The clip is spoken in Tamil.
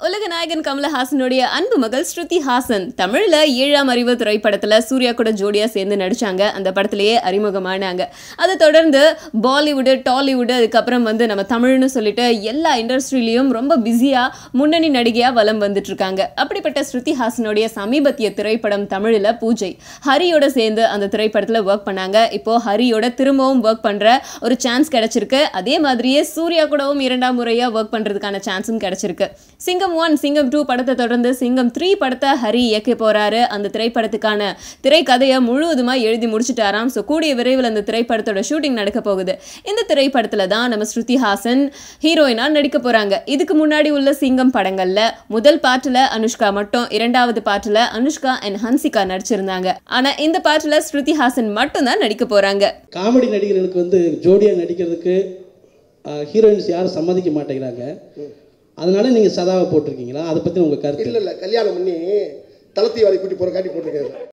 உலக நாயகன் கமலஹாசனுடைய அன்பு மகள் ஸ்ருதி ஹாசன் தமிழ்ல ஏழாம் அறிவு திரைப்படத்துல சூர்யா கூட ஜோடியா சேர்ந்து நடிச்சாங்க அந்த படத்திலேயே அறிமுகமானாங்க அதை தொடர்ந்து பாலிவுட் டாலிவுட் அதுக்கப்புறம் வந்து நம்ம தமிழ்னு சொல்லிட்டு எல்லா இண்டஸ்ட்ரியிலையும் ரொம்ப பிஸியா முன்னணி நடிகையா வலம் வந்துட்டு இருக்காங்க அப்படிப்பட்ட ஸ்ருதி ஹாசனுடைய சமீபத்திய திரைப்படம் தமிழ்ல பூஜை ஹரியோட சேர்ந்து அந்த திரைப்படத்துல ஒர்க் பண்ணாங்க இப்போ ஹரியோட திரும்பவும் ஒர்க் பண்ற ஒரு சான்ஸ் கிடைச்சிருக்கு அதே மாதிரியே சூர்யா கூடவும் இரண்டாம் முறையா ஒர்க் பண்றதுக்கான சான்ஸும் கிடைச்சிருக்கு சிங்கம் ஒன் சிங்கம் டூ படத்தை தொடர்ந்து சிங்கம் த்ரீ படத்தை ஹரி இயக்க போறாரு அந்த திரைப்படத்துக்கான திரைக்கதையை முழுவதுமா எழுதி முடிச்சிட்டாராம் ஸோ கூடிய விரைவில் அந்த திரைப்படத்தோட ஷூட்டிங் நடக்க போகுது இந்த திரைப்படத்துல தான் நம்ம ஸ்ருதி ஹாசன் ஹீரோயினா நடிக்க போறாங்க இதுக்கு முன்னாடி உள்ள சிங்கம் படங்கள்ல முதல் பாட்டுல அனுஷ்கா மட்டும் இரண்டாவது பாட்டுல அனுஷ்கா அண்ட் ஹன்சிகா நடிச்சிருந்தாங்க ஆனா இந்த பாட்டுல ஸ்ருதி ஹாசன் மட்டும் தான் நடிக்க போறாங்க காமெடி நடிகர்களுக்கு வந்து ஜோடியாக நடிக்கிறதுக்கு ஹீரோயின்ஸ் யாரும் சம்மதிக்க மாட்டேங்கிறாங்க அதனால நீங்கள் சதாவை போட்டிருக்கீங்களா அதை பற்றி உங்கள் கருத்து இல்லை இல்லை கல்யாணம் பண்ணி தளத்தி வேலை கூட்டி போகிற காட்டி போட்டிருக்காரு